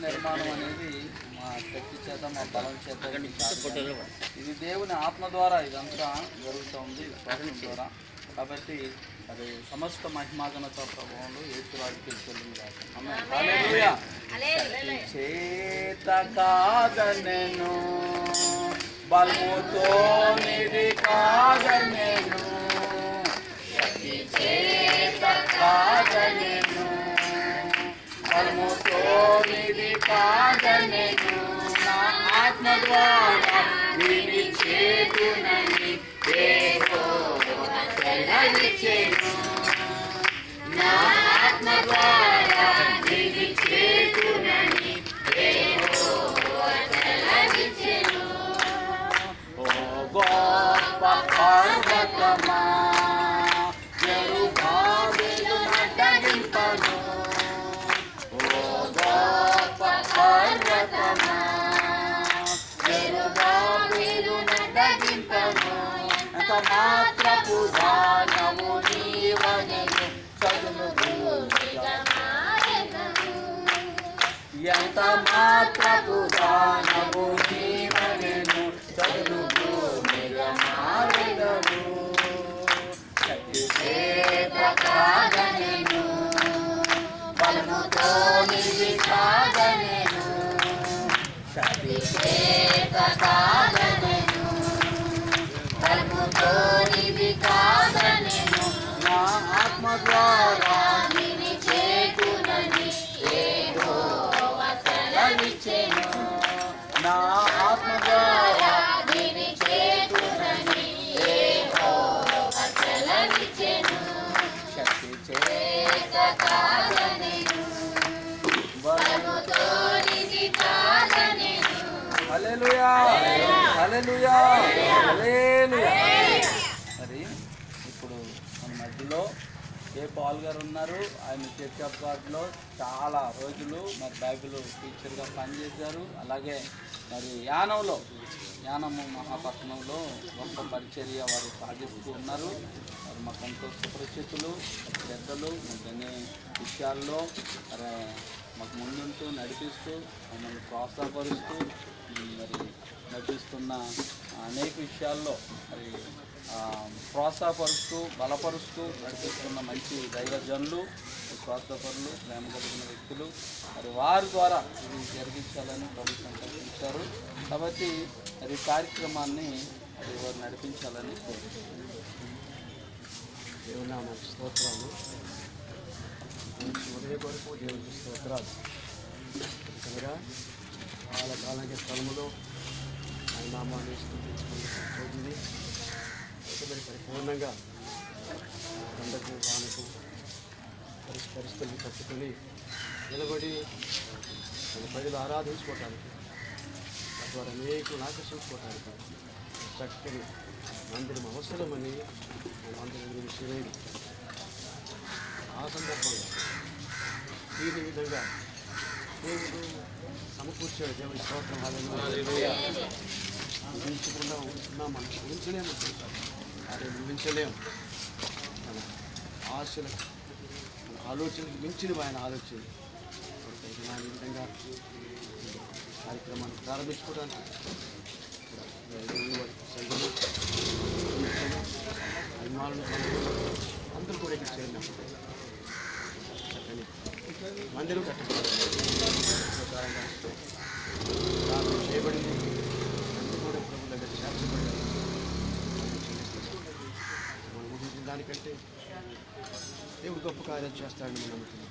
నిర్మాణం అనేది మా శక్తి చేత మా బలం చేత ఇది కాదు కానీ ఇది దేవుని ఆత్మ ద్వారా ఇదంతా జరుగుతూ విశ్వాసం ద్వారా కాబట్టి అది సమస్త మహిమాగనత ప్రభావంలో ఏసురాజుకి చెల్లింది కాదు ఆమె శక్తి చేత కాదనెను బలముతో నిధి కాదనెను శక్తి చేత కాదనెను బలముతో నిధి కాదనెను నా ఆత్మ ద్వారా విని చేతునని యెహోవా సెలవిచ్చెను. నా ఆత్మ ద్వారా విని చేతునని యెహోవా సెలవిచ్చెను. ఓ గొప్ప పర్వతమా జెరుబాబెలు నడ్డగింపను. ఓ గొప్ప పర్వతమా జెరుబాబెలు నడ్డగింపను. ఎంత మాత్రపు దానము నీవనెను చదును భూమిగా ఎంత మాత్రపు దానము నీవనెను చదును భూమిగా మారెదవు శక్తి చేత కాదనెను బలముతో నిధి కాదనెను శక్తి చేత కాదనెను బలముతో నిధి కాదనెను నా ఆత్మ ద్వారా నిధి చేకునని యెహోవా సెలవిచ్చెను. నా ఆత్మ ద్వారా నిధి చేకునని యెహోవా సెలవిచ్చెను. శక్తి చేత కాదనెను బలముతో నిధి కాదనెను హల్లెలూయా హల్లెలూయా హల్లెలూయా మరి ఇప్పుడు మన మధ్యలో ఏ పాల్ గారు ఉన్నారు ఆయన చర్చ్ ఆఫ్ గాడ్లో చాలా రోజులు మరి బైబిల్ టీచర్గా పనిచేశారు అలాగే మరి యానంలో యానము మహాపట్నంలో గొప్ప పరిచర్య వారు సాగిస్తూ ఉన్నారు మరి మాకంతో సుపరిచితులు పెద్దలు మాకు అన్ని విషయాల్లో మరి మాకు ముందుంటూ నడిపిస్తూ మమ్మల్ని ప్రోత్సాహపరుస్తూ ఉమ్, మరి నడిపిస్తున్న అనేక విషయాల్లో మరి ఆ, ప్రోత్సాహపరుస్తూ బలపరుస్తూ నడిపిస్తున్న మంచి దైవజనులు స్వార్థపరులు ప్రేమ కలిగిన వ్యక్తులు మరి వారి ద్వారా ఇది జరిగించాలని ప్రభు సంకల్పించారు కాబట్టి మరి ఈ కార్యక్రమాన్ని మరి వారు నడిపించాలని కోరుతున్నాను దేవుని నామానికి స్తోత్రాలు మంచి ఉదయ కొరకు దేవునికి స్తోత్రాలు కనుక చాలా కాలానికి స్థలములో ఆయన నామాన్ని స్థుతించుకుని రోజుని మరి పరిపూర్ణంగా పండగకు వానకు పరిస్థి పరిస్థితులను తట్టుకొని నిలబడి మన ప్రజలు ఆరాధించుకోవటానికి తద్వారా అనేకులు ఆకర్షించుకోవటానికి చక్కని మందిరం అవసరమని మందిరం విషయమైంది ఆ సందర్భంగా దీని విధంగా దేవుడు సమకూర్చాడు దేవుడి స్తోత్రం హల్లెలూయా. ఊహించకుండా ఉంటున్నాం మనం ఊహించలేము అదే ఊహించలేము మన ఆశలు మన ఆలోచనలకు మించినవి ఆయన ఆలోచన కాబట్టి ఆయన ఈ విధంగా కార్యక్రమాన్ని ప్రారంభించుకోవడానికి సంఘము మిత్రులు, అభిమానులు బంధువులు అందరూ కూడా ఇక్కడ చేరినాం చక్కని మందిరం కట్టబడింది ప్రకారంగా ప్రార్థన చేయబడింది అందరూ కూడా ప్రభు దగ్గర చేర్చబడ్డారు మనం ఊహించిన దానికంటే దేవుడు గొప్ప కార్యాలు చేస్తాడని మనం నమ్ముతున్నాం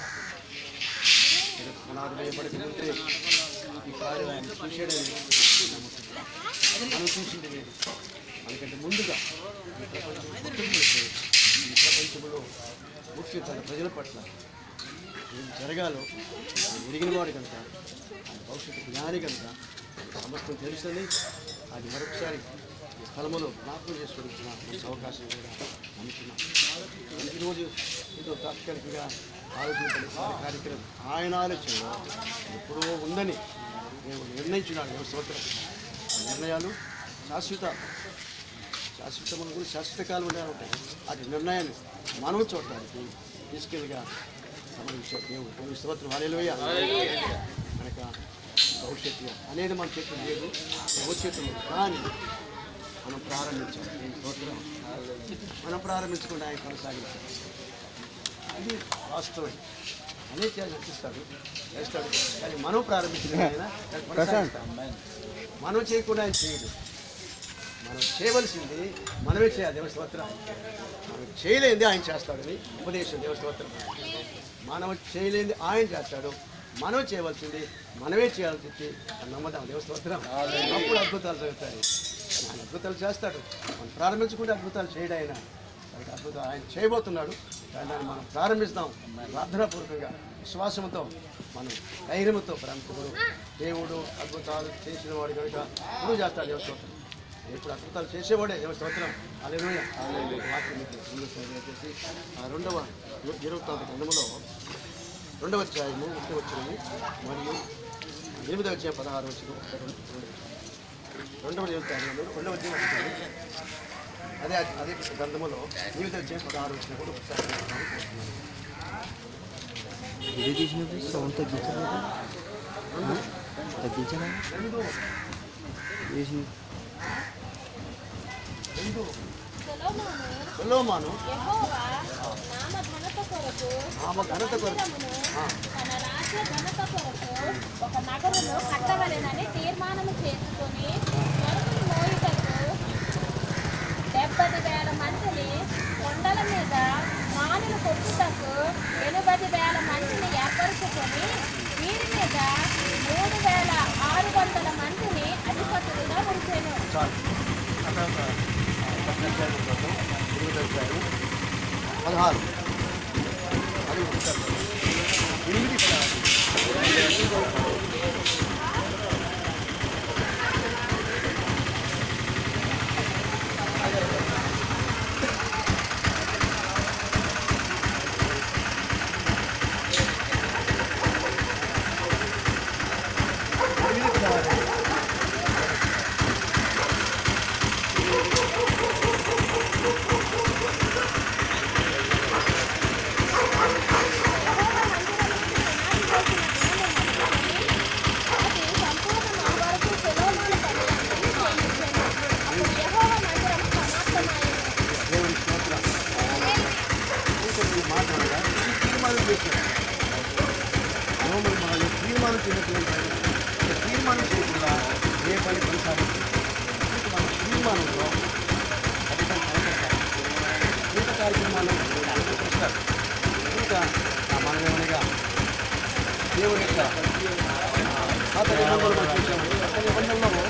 ఇది పునాది వేయబడకముందే ఈ కార్యం ఆయన చూశాడని నమ్ముతున్నాం మనం చూసింది లేదు మనకంటే ముందుగా ఈ ప్రపంచం పుట్టుకముందే ఈ ప్రపంచంలో ముఖ్య తన ప్రజల పట్ల ఏం జరగాలో ఆయన ఎరిగిన వాడు కనుక ఆయన భవిష్యత్తు జ్ఞాని కనుక సమస్తం తెలుసని అది మరొకసారి ఈ స్థలములో జ్ఞాపకం చేసుకోవడానికి నాకు అవకాశం కూడా నమ్ముతున్నాం మనకి ఈరోజు ఏదో తాత్కాలికంగా ఆలోచించిన కార్యక్రమం ఆయన ఆలోచనలో ఎప్పుడో ఉందని మేము నిర్ణయించినాడు ఎవరి సంవత్సరం ఆ నిర్ణయాలు శాశ్వత శాశ్వతమైన కూడా శాశ్వత కాలం ఉండాలి ఉంటాయి అటు నిర్ణయాన్ని మనం చూడటానికి తీసుకెళ్ళిగా సమరించాడు దేవుడు దేవుని స్తోత్రం హాలేలుయ మన అనేది మన చేతులు లేదు ఎవరి చేతులు లేదు. కానీ మనం ప్రారంభించాం ఈ స్తోత్రం మనం ప్రారంభించకుండా ఆయన కొనసాగించాం అది వాస్తవం అనే చేయాలి నటిస్తాడు చేస్తాడు కానీ మనం ప్రారంభించిన ఆయన దాన్ని కొనసాగిస్తాం. మనం చేయకుండా ఆయన చేయడు మనం చేయవలసింది మనమే చేయాలి దేవ స్తోత్రం మనం చేయలేంది ఆయన చేస్తాడని ఉపదేశం దేవ స్తోత్రం మనం చేయలేంది ఆయన చేస్తాడు మనం చేయవలసింది మనమే చేయాలని చెప్పి నమ్మదాం దేవ స్తోత్రం అప్పుడు అద్భుతాలు జరుగుతాయి ఆయన అద్భుతాలు చేస్తాడు మనం ప్రారంభించుకుంటే అద్భుతాలు చేయడు ఆయన కాబట్టి అద్భుతాలు ఆయన చేయబోతున్నాడు కానీ దాన్ని మనం ప్రారంభిస్తాం ప్రార్థనాపూర్వకంగా విశ్వాసంతో మనం ధైర్యంతో ప్రారంభించకూడదు దేవుడు అద్భుతాలు చేసిన వాడు కనుక ఇప్పుడు చేస్తాడు దేవ స్తోత్రం ఇప్పుడు అద్భుతాలు చేసేవాడే దేవ స్తోత్రం అలెలుయ వాక్యం మీకు ముందు చదివేసేసి ఆ రెండవ ఇరవై తొమ్మిది గ్రంథములో రెండవ అధ్యాయము ఒకటి వచ్చినవి మరియు ఎనిమిదవ అధ్యాయం పదహారు వచ్చిన రెండవ అధ్యాయంలో రెండవ అధ్యాయం వచ్చినవి అదే అదే గ్రంథములో ఎనిమిదవ అధ్యాయం పదహారు వచ్చిన కూడా ఒకసారి చదువుతాను. వీడియో తీసినప్పుడు సౌండ్ తగ్గించలేదు తగ్గించనా రెండు వేసి రెండు సొలొమోను సొలొమోను యెహోవా నామ ఘనత కొరకు ఆమె ఘనత కొరకు ఆ, తన రాజ్య ఘనత కొరకు ఒక నగరును కట్టవలెనని తీర్మానము చేసుకొని నరుకుని మోయుటకు డెబ్బది వేల మందిని కొండల మీద మానులు కొట్టుటకు ఎనభది వేల మందిని ఏర్పరచుకొని వీరి మీద మూడు వేల ఆరు వందల మందిని అధిపతులుగా ఉంచెను చాలు అక్కడ ఒక పది అధ్యాయం ఉంటుంది. ఎనిమిది అధ్యాయం పదహారు అది ఒకసారి ఎనిమిది పదహారు ఎనిమిది పదహారు దేవుని స్తోత్రం ఇంకా మీరు మాట్లాడగా ఈ తీర్మానం చేశారు రోమన్ వాళ్ళు తీర్మానం చేసినటువంటి ఈ తీర్మానం చేయకుండా ఏ పని కొనసాగుతుంది ఇంకా మన తీర్మానంలో అధికం కనపడతారు ఇంకా కార్యక్రమాలు చేస్తారు ఇంకా మనం ఏమనగా దేవుని యొక్క పాత నిబంధనలు మనం చూసాము పాత నిబంధనలో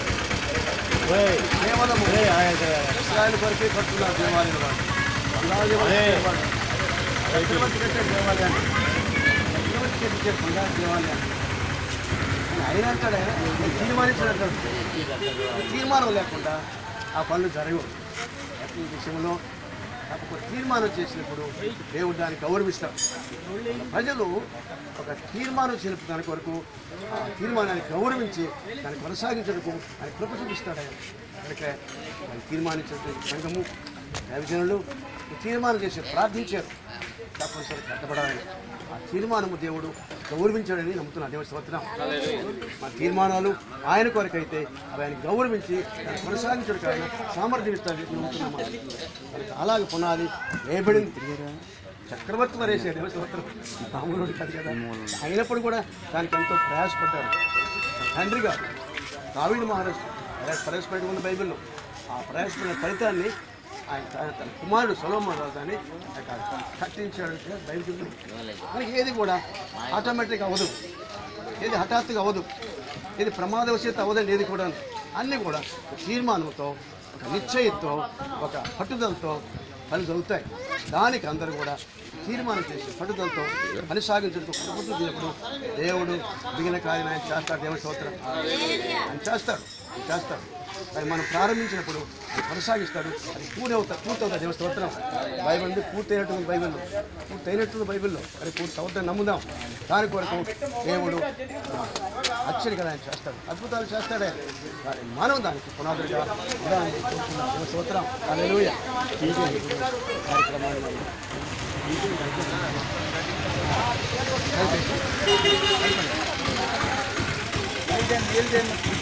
కేవలము ఇస్రాయల్ కొరకే కట్టున్నారు దేవాలయం వాళ్ళు అలాగే వాళ్ళు చక్రవర్తి కట్టే దేవాలయాన్ని చక్రవర్తి కట్టించే బంగారు దేవాలయాన్ని అని ఆయన అంటాడు ఆయన నేను తీర్మానించినట్టు తీర్మానం లేకుండా ఆ పనులు జరగవు ప్రతి విషయంలో కాకపోతే తీర్మానం చేసినప్పుడు దేవుడు దాన్ని గౌరవిస్తాడు ప్రజలు ఒక తీర్మానం చేసిన దాని కొరకు ఆ తీర్మానాన్ని గౌరవించి దాన్ని కొనసాగించడానికి ఆయన కృప చూపిస్తాడు ఆయన కనుక ఆయన తీర్మానించినటువంటి సంఘము దైవజనులు ఈ తీర్మానం చేసి ప్రార్థించారు తప్పనిసరి కట్టబడాలని ఆ తీర్మానము దేవుడు గౌరవించాడని నమ్ముతున్నా దేవుడి స్తోత్రం మా తీర్మానాలు ఆయన కొరకైతే అవి ఆయన గౌరవించి దాన్ని కొనసాగించడం కానీ సామర్థ్యం ఇస్తాడని నమ్ముతున్నాం కనుక అలాగే పునాది వేయబడింది చక్రవర్తి వరేసాడు దేవుడి స్తోత్రం మామూలు కాదు కదా అయినప్పుడు కూడా దానికి ఎంతో ప్రయాసపడ్డాడు తండ్రి గారు దావిడి మహారాజు ప్రయాస ప్రయాసపడి ఉన్న బైబిల్లో ఆ ప్రయాసపడిన ఫలితాన్ని ఆయన తన- తన కుమారుడు సొలోమన్ రాజు దాన్ని కట్టించాడు అంటే బైబిల్ మనకి ఏది కూడా ఆటోమేటిక్ అవ్వదు ఏది హఠాత్తుగా అవ్వదు ఏది ప్రమాదవశాత్తు అవ్వదండి ఏది కూడా అన్నీ కూడా ఒక తీర్మానంతో ఒక నిశ్చయంతో ఒక పట్టుదలతో పని జరుగుతాయి దానికి అందరూ కూడా తీర్మానం చేసి పట్టుదలతో పని సాగించడంతో కుటుంబప్పుడు దేవుడు దిగిన కార్యం ఆయన చేస్తాడు దేవుడి స్తోత్రం ఆయన చేస్తాడు ఆయన చేస్తాడు అది మనం ప్రారంభించినప్పుడు అది కొనసాగిస్తాడు అది పూర్తి అవుతా పూర్తి అవుతుంది దేవుడి స్తోత్రం బైబిల్ ఉంది పూర్తి అయినటువంటి బైబిల్ పూర్తి అయినటువంటి బైబిల్లో అది పూర్తి అవుతుందని నమ్ముదాం దాని కొరకు దేవుడు అచ్చరికలు ఆయన చేస్తాడు అద్భుతాలు చేస్తాడే కానీ మనం దానికి పునాదులుగా ఉండాలని కోరుకుంటున్నాం. దేవుడి స్తోత్రం హల్లెలూయా ఈ కార్యక్రమాలు మనం దయచేసి నీళ్ళు నీళ్ళు